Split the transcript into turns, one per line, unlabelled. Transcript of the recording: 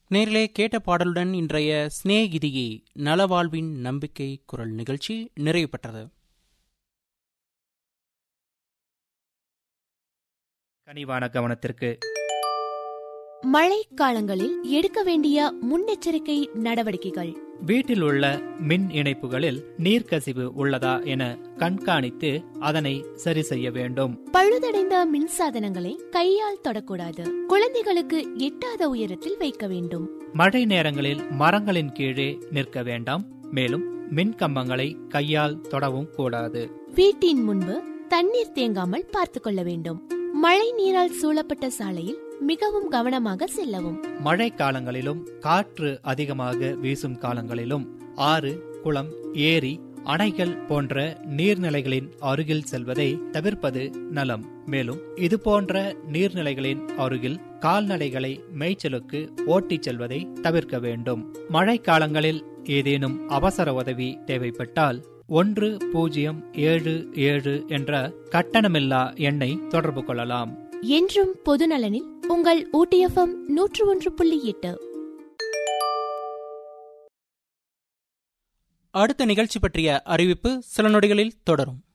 நேரிலே கேட்ட பாடலுடன் இன்றைய ஸ்நேகிதியே நலவாழ்வின் நம்பிக்கை குரல் நிகழ்ச்சி நிறைவு பெற்றது
கனிவான கவனத்திற்கு
மழை காலங்களில் எடுக்க வேண்டிய முன்னெச்சரிக்கை நடவடிக்கைகள்
வீட்டில் உள்ள மின் இணைப்புகளில் நீர்க்கசிவு உள்ளதா என கண்காணித்து அதனை சரி செய்ய வேண்டும்
பழுதடைந்த மின்சாதனங்களை கையால் தொடக்கூடாது குழந்தைகளுக்கு எட்டாத உயரத்தில் வைக்க வேண்டும்
மழை நேரங்களில் மரங்களின் கீழே நிற்க வேண்டாம் மேலும் மின் கம்பங்களை கையால் தொடவும் கூடாது
வீட்டின் முன்பு தண்ணீர் தேங்காமல் பார்த்துக் கொள்ள வேண்டும் மழை நீரால் சூழப்பட்ட சாலையில் மிகவும் கவனமாக செல்லவும்
மழை காலங்களிலும் காற்று அதிகமாக வீசும் காலங்களிலும் ஆறு குளம் ஏரி அணைகள் போன்ற நீர்நிலைகளின் அருகில் செல்வதை தவிர்ப்பது நலம் மேலும் இது போன்ற நீர்நிலைகளின் அருகில் கால்நடைகளை மேய்ச்சலுக்கு ஓட்டிச் செல்வதை தவிர்க்க வேண்டும் மழை காலங்களில் ஏதேனும் அவசர உதவி தேவைப்பட்டால் ஒன்று பூஜ்ஜியம் ஏழு ஏழு என்ற கட்டணமில்லா எண்ணை தொடர்பு கொள்ளலாம்
என்றும் பொதுநலனில் உங்கள் ஊட்டிஎஃப்எம் நூற்று ஒன்று புள்ளி எட்டு
அடுத்த நிகழ்ச்சி பற்றிய அறிவிப்பு சில நொடிகளில் தொடரும்